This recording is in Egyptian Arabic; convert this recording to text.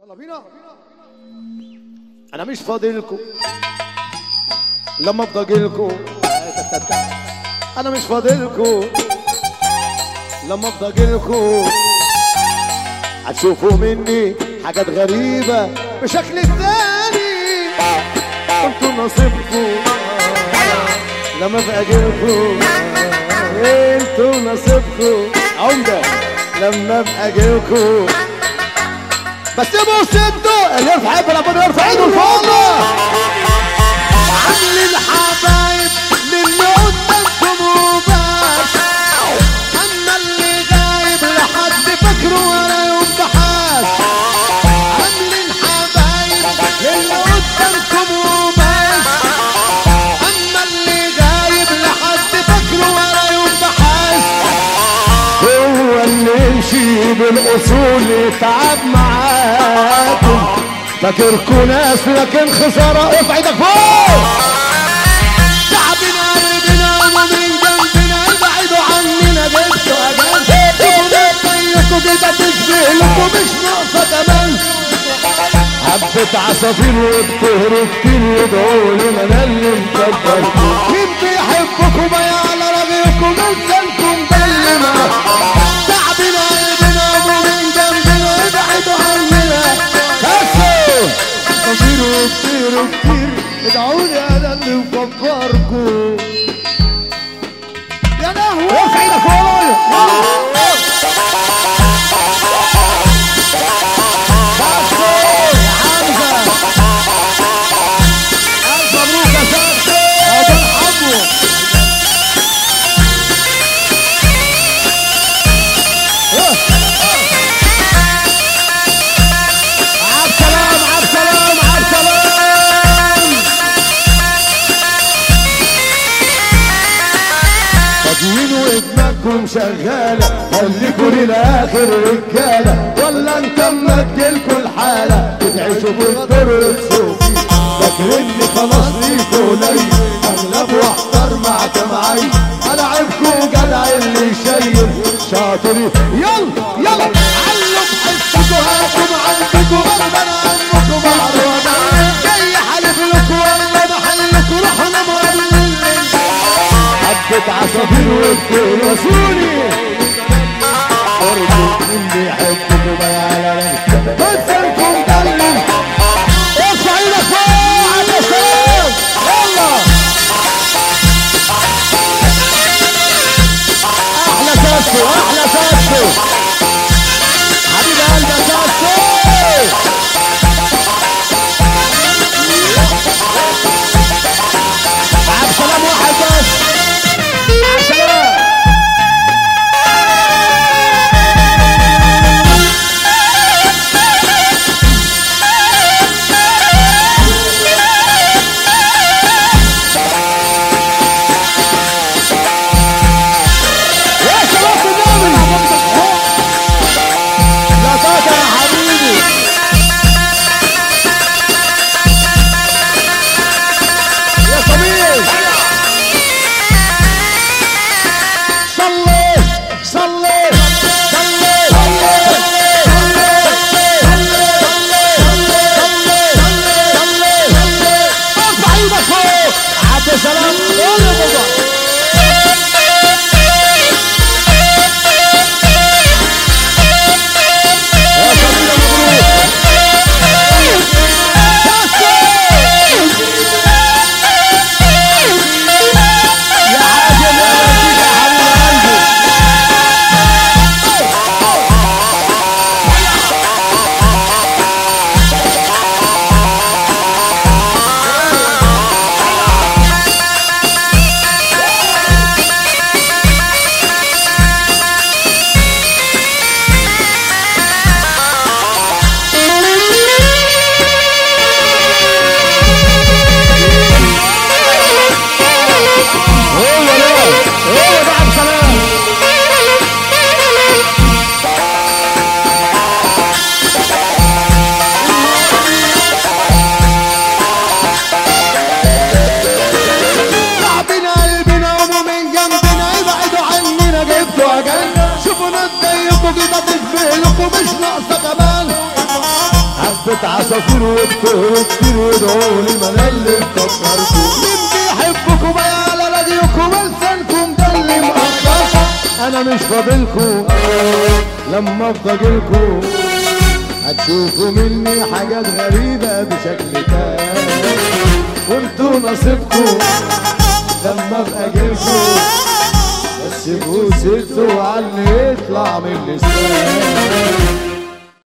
يلا بينا انا مش فاضلكم لما ابقى لكم انا مش فاضلكم لما ابقى لكم هتشوفوا مني حاجات غريبة بشكل تاني انتوا نصيبكم لما ابقى لكم انتوا نصيبكم عمدة لما ابقى لكم بس سيبوا سيبتوا اللي يرفع يبقى ربنا يرفع ايده لفوق عاملين حبايب للي قدامكم وبس اما اللي غايب لحد فاكره ولا يوم بحاس عاملين حبايب للي قدامكم وبس اما اللي غايب لحد فاكره ولا يوم بحاس هو اللي يمشي بالاصول يتعب معاكم فاكركوا ناس لكن خساره ارفع ايدك فوق شعبنا قلبنا ومن جنبنا ابعدوا عننا جبتوا اجل سيبوا زيكم كده تشبه لكم مش ناقصه كمان حبة عصافير وبتهروا كتير يدعوا لنا انا اللي مكبركم مين بيحبكم ما يعلى رغيكم انسانكم بلنا شعبنا قلبنا ومن جنبنا ابعدوا عننا كسروا عصافير وبتهروا كتير ادعوني انا اللي مكبركم يا لهوي ارفع ايدك فوق تدوين ودماغكم شغالة خليكوا للآخر رجالة ولا انت مدلكوا الحالة بتعيشوا بالدور وتشوفوا فاكريني خلاص ليكوا قليل اغلب واحضر مع جمعي العبكوا جدع اللي شايل شاطر يلا يلا علوا بحسكوا هاتوا عندكوا غلبان عنكوا معروضة جاي حلف لكوا والله محلكوا رحنا مغللين حبة عصافير وبترسوني أرجو اللي يحبكم ما يعلم بنسلكم دلي ارفع ايدك فوق على السلام يلا احلى ساسو احلى ساسو حبيب قلبي يا ساسو عبد السلام واحد بس عبد السلام يا صلاة النبي لا تقطع يا حبيبي يا صميم صلي صلي صلي ارفع ايدك فوق عبد السلام قول يا بابا يا صميم مبروك يا حاجب يا لطيف يا حبيب قلبي هو ده هو ده عبد السلام شعبنا قلبنا ومن جنبنا ابعدوا عننا جبتوا اجل شوفوا ناس زيكم كده تشبه لكم مش ناقصه كمان حب حبة عصافير وكتير كتير وادعوا لي ما انا اللي افتكرته مين بيحبكم بقى على راديوكم لسانكم ده اللي مقطع انا مش فاضلكم لما افضى اجيلكم هتشوفوا مني حاجات غريبة بشكل تاني وانتوا نصيبكم لما ابقى اجيلكم بس بوسيتوا على اللي يطلع من لساني